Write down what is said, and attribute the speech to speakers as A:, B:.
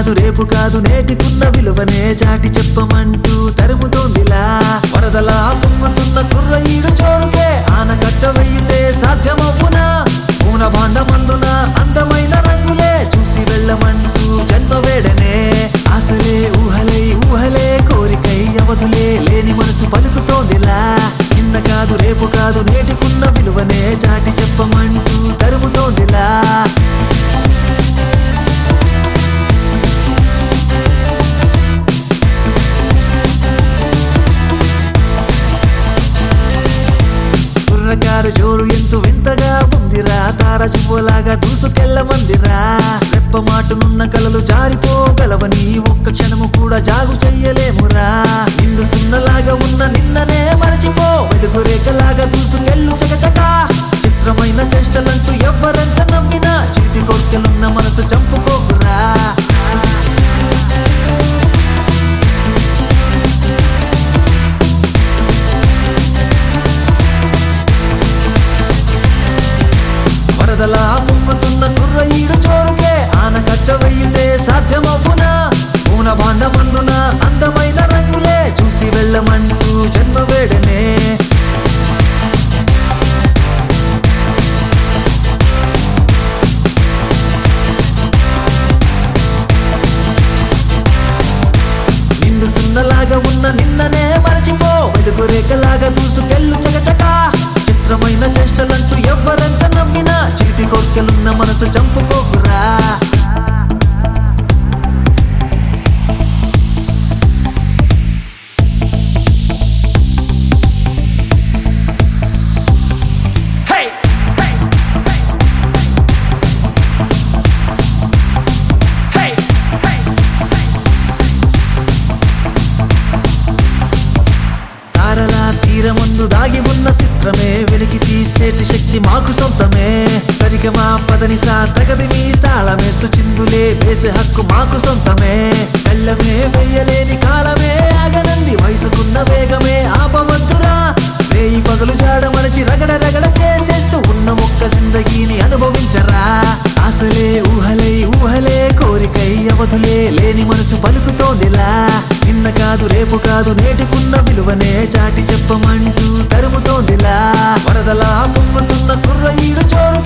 A: కాదు రేపు కాదు నేటికున్న విలువనే చాటి చెప్పమంటూ తరుముతోందిలా వరదలా పొంగుతున్న కుర్ర ఈడు చోరుకే ఆనకట్ట వెయ్యుటే సాధ్యమవునా పూన భాండమందున అందమైన రంగులే చూసి వెళ్ళమంటూ జన్మ వేడనే ఆశలే ఊహలై ఊహలే కోరికై అవధులే లేని మనసు పలుకుతోందిలా నిన్న కాదు రేపు కాదు నేటికున్న విలువనే చాటి చెప్పమంటూ తరుముతోందిలా కుర్రకారు జోరు ఎంతో వింతగా ఉందిరా తార చువ్వలాగా దూసుకెళ్ళమందిరా రెప్ప మాటునున్న కలలు జారిపోగలవని ఒక్క క్షణము కూడా జాగు చెయ్యలేమురా నిండు సున్నలాగా ఉన్న నిన్ననే మరచిపో వెలుగు రేఖలాగా దూసుకెళ్ళు చకచక చిత్రమైన చేష్టలంటూ ఎవ్వరెంత నవ్వినా చిలిపి కోర్కెలున్న మనసు చంపుకోకురా వరదలా పొంగుతున్న కుర్ర ఈడు చోరుకే ఆనకట్ట వెయ్యుటే సాధ్యమవునా పూన భాండమందున అందమైన రంగులే చూసి వెళ్ళమంటూ జన్మ వేడనే నిండు సున్నలాగా ఉన్న నిన్ననే మరచిపో వెలుగు రేఖలాగా దూసుకెళ్ళు చకచక చిత్రమైన చేష్టలంటూ ఎవ్వరెంత నవ్వినా చిలిపి కోర్కెలున్న మనసు చంపుకోకురా
B: Hey! Hey! Hey! Hey!
A: తారలా తీరమందు దాగి ఉన్న చిత్రమే వెలికి తీసేటి శక్తి మాకు సొంతమే సరిగమా పదని సా తగది మీ తాళమేస్తూ చిందులే వేసే హక్కు మాకు సొంతమే కళ్ళమే వెయ్యలేని కాలమే ఆగనంది వయసుకున్న వేగమే ఆపవద్దురా రేయి పగలు జాడ మరచి రగడ రగడ చేసేస్తూ ఉన్న ఒక్క జిందగీని అనుభవించరా ఆశలే ఊహలై ఊహలే కోరికై అవధులే లేని మనసు పలుకుతోందిలా నిన్న కాదు రేపు కాదు నేటికున్న విలువనే చాటి చెప్పమంటూ తరుముతోందిలా వరదలా పొంగుతున్న కుర్ర ఈడు చోరు